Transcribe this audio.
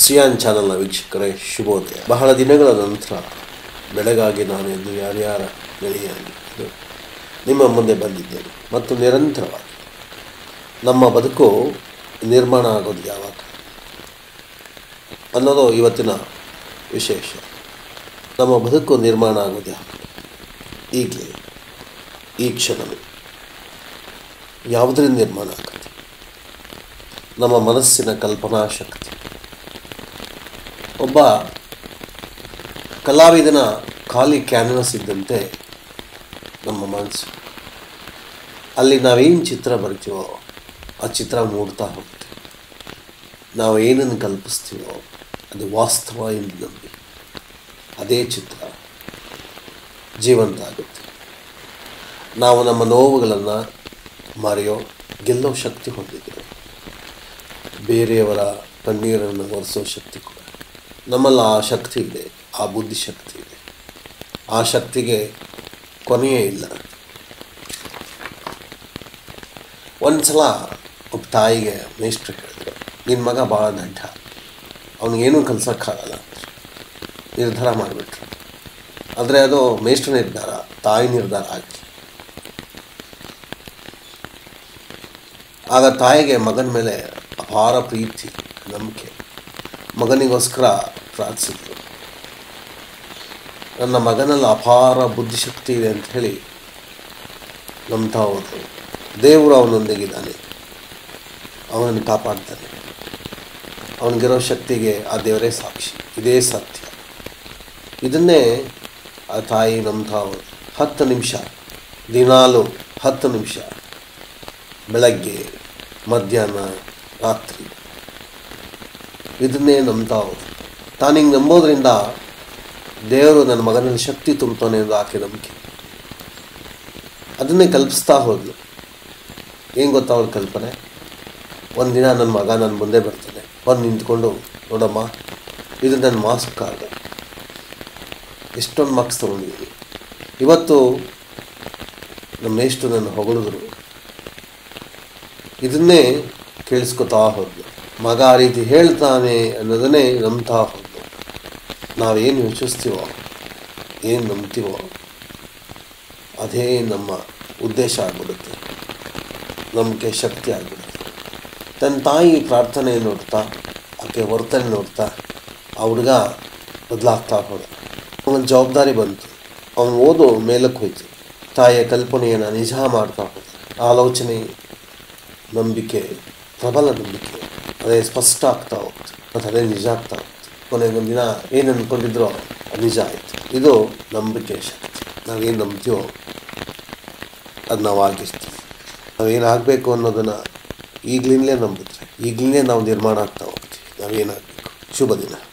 Xi'an ಚಾನಲ್ನ ವೀಕ್ಷಕರೇ ಶುಭೋದಯ ಬಹಳ ದಿನಗಳ ನಂತರ ಬೆಳಗಾಗಿ ನಾನು ಎಂದು ಯಾರ್ಯಾರ ಗೆಳೆಯಾಗಿ ನಿಮ್ಮ ಮುಂದೆ ಬಂದಿದ್ದೇನೆ ಮತ್ತು ನಿರಂತರವಾಗಿ ನಮ್ಮ ಬದುಕು ನಿರ್ಮಾಣ ಆಗೋದು ಯಾವಾಗ ಅನ್ನೋದು ಇವತ್ತಿನ ವಿಶೇಷ ನಮ್ಮ ಬದುಕು ನಿರ್ಮಾಣ ಆಗೋದು ಯಾವಾಗ ಈಗಲೇ ಈ ಕ್ಷಣವೇ ಯಾವುದರಿಂದ ನಿರ್ಮಾಣ ಆಗುತ್ತೆ ನಮ್ಮ ಮನಸ್ಸಿನ ಕಲ್ಪನಾ ಶಕ್ತಿ ಒಬ್ಬ ಕಲಾವಿದನ ಖಾಲಿ ಕ್ಯಾನ್ವಸ್ ಇದ್ದಂತೆ ನಮ್ಮ ಮನಸ್ಸು ಅಲ್ಲಿ ನಾವೇನು ಚಿತ್ರ ಬರ್ತೀವೋ ಆ ಚಿತ್ರ ಮೂಡ್ತಾ ಹೋಗುತ್ತೆ ನಾವು ಏನನ್ನು ಕಲ್ಪಿಸ್ತೀವೋ ಅದು ವಾಸ್ತವ ಎಂದು ನಂಬಿ ಅದೇ ಚಿತ್ರ ಜೀವಂತ ಆಗುತ್ತೆ ನಾವು ನಮ್ಮ ನೋವುಗಳನ್ನು ಮರೆಯೋ ಗೆಲ್ಲೋ ಶಕ್ತಿ ಹೊಂದಿದ್ದೇವೆ ಬೇರೆಯವರ ಕಣ್ಣೀರನ್ನು ಒರೆಸೋ ಶಕ್ತಿ ಕೂಡ ನಮ್ಮಲ್ಲಿ ಆ ಶಕ್ತಿ ಇದೆ ಆ ಬುದ್ಧಿಶಕ್ತಿ ಇದೆ ಆ ಶಕ್ತಿಗೆ ಕೊನೆಯೇ ಇಲ್ಲ ಒಂದು ಸಲ ಒಬ್ಬ ತಾಯಿಗೆ ಮೇಷ್ಟ್ರು ಹೇಳಿದ್ರು ನಿನ್ನ ಮಗ ಭಾಳ ದಡ್ಡ ಅವನಿಗೇನೂ ಕಲ್ಸೋಕ್ಕಾಗಲ್ಲ ನಿರ್ಧಾರ ಮಾಡಿಬಿಟ್ರು ಆದರೆ ಅದು ಮೇಷ್ಟ್ರ ನಿರ್ಧಾರ ತಾಯಿ ನಿರ್ಧಾರ ಆಗಿ ಆಗ ತಾಯಿಗೆ ಮಗನ ಮೇಲೆ ಅಪಾರ ಪ್ರೀತಿ ನಂಬಿಕೆ ಮಗನಿಗೋಸ್ಕರ ಪ್ರಾರ್ಥಿಸಿದ್ರು ನನ್ನ ಮಗನಲ್ಲಿ ಅಪಾರ ಬುದ್ಧಿಶಕ್ತಿ ಇದೆ ಅಂತ ಹೇಳಿ ನಂಬ್ತಾ ಹೋದರು ದೇವರು ಅವನೊಂದಿಗಿದ್ದಾನೆ ಅವನನ್ನು ಕಾಪಾಡ್ತಾನೆ ಅವನಿಗಿರೋ ಶಕ್ತಿಗೆ ಆ ದೇವರೇ ಸಾಕ್ಷಿ ಇದೇ ಸತ್ಯ ಇದನ್ನೇ ಆ ತಾಯಿ ನಂಬ್ತಾ ಹೋದ್ರು ಹತ್ತು ನಿಮಿಷ ದಿನಾಲು ಹತ್ತು ನಿಮಿಷ ಬೆಳಗ್ಗೆ ಮಧ್ಯಾಹ್ನ ರಾತ್ರಿ ಇದನ್ನೇ ನಂಬ್ತಾ ಹೋದ್ರು ತಾನು ಹಿಂಗೆ ನಂಬೋದ್ರಿಂದ ದೇವರು ನನ್ನ ಮಗನಲ್ಲಿ ಶಕ್ತಿ ತುಂಬ್ತಾನೆ ಎಂದು ಆಕೆ ನಂಬಿಕೆ ಅದನ್ನೇ ಕಲ್ಪಿಸ್ತಾ ಹೋದ್ಲು ಏನು ಗೊತ್ತಾ ಅವ್ರ ಕಲ್ಪನೆ ಒಂದಿನ ನನ್ನ ಮಗ ನನ್ನ ಮುಂದೆ ಬರ್ತಾನೆ ಬಂದು ನಿಂತ್ಕೊಂಡು ನೋಡಮ್ಮ ಇದು ನನ್ನ ಮಾಸ್ಕ್ ಕಾರ್ಡ್ ಎಷ್ಟೊಂದು ಮಾರ್ಕ್ಸ್ ತೊಗೊಂಡಿದ್ದೀನಿ ಇವತ್ತು ನಮ್ಮ ಎಷ್ಟು ನನ್ನ ಹೊಗಳಿದ್ರು ಇದನ್ನೇ ಕೇಳಿಸ್ಕೊತಾ ಹೋದ್ಲು ಮಗ ಆ ರೀತಿ ಹೇಳ್ತಾನೆ ಅನ್ನೋದನ್ನೇ ನಂಬ್ತಾ ಹೋದ್ಲು ನಾವೇನು ಯೋಚಿಸ್ತೀವೋ ಏನು ನಂಬ್ತೀವೋ ಅದೇ ನಮ್ಮ ಉದ್ದೇಶ ಆಗ್ಬಿಡುತ್ತೆ ನಂಬಿಕೆ ಶಕ್ತಿ ಆಗ್ಬಿಡುತ್ತೆ ತನ್ನ ತಾಯಿ ಪ್ರಾರ್ಥನೆ ನೋಡ್ತಾ ಆಕೆ ವರ್ತನೆ ನೋಡ್ತಾ ಆ ಹುಡುಗ ಬದಲಾಗ್ತಾ ಹೋದ ಅವನ ಜವಾಬ್ದಾರಿ ಬಂತು ಅವನು ಓದು ಮೇಲಕ್ಕೆ ಹೋಯ್ತು ತಾಯಿಯ ಕಲ್ಪನೆಯನ್ನು ನಿಜ ಮಾಡ್ತಾ ಹೋದ ಆಲೋಚನೆ ನಂಬಿಕೆ ಪ್ರಬಲ ನಂಬಿಕೆ ಅದೇ ಸ್ಪಷ್ಟ ಆಗ್ತಾ ಹೋಗ್ತು ಮತ್ತು ಅದೇ ನಿಜ ಆಗ್ತಾ ಹೋಗ್ತು ಕೊನೆಗೊಂದು ದಿನ ಏನು ಅಂದ್ಕೊಂಡಿದ್ರೋ ಅದು ನಿಜ ಆಯಿತು ಇದು ನಂಬಿಕೆ ಶಕ್ತಿ ನಾವೇನು ನಂಬ್ತೀವೋ ಅದು ನಾವು ಆಗಿರ್ತೀವಿ ನಾವೇನಾಗಬೇಕು ಅನ್ನೋದನ್ನು ಈಗಲಿಂದಲೇ ನಂಬಿದ್ರೆ ಈಗಲೇ ನಾವು ನಿರ್ಮಾಣ ಆಗ್ತಾ ಹೋಗ್ತೀವಿ ನಾವೇನಾಗಬೇಕು ಶುಭ ದಿನ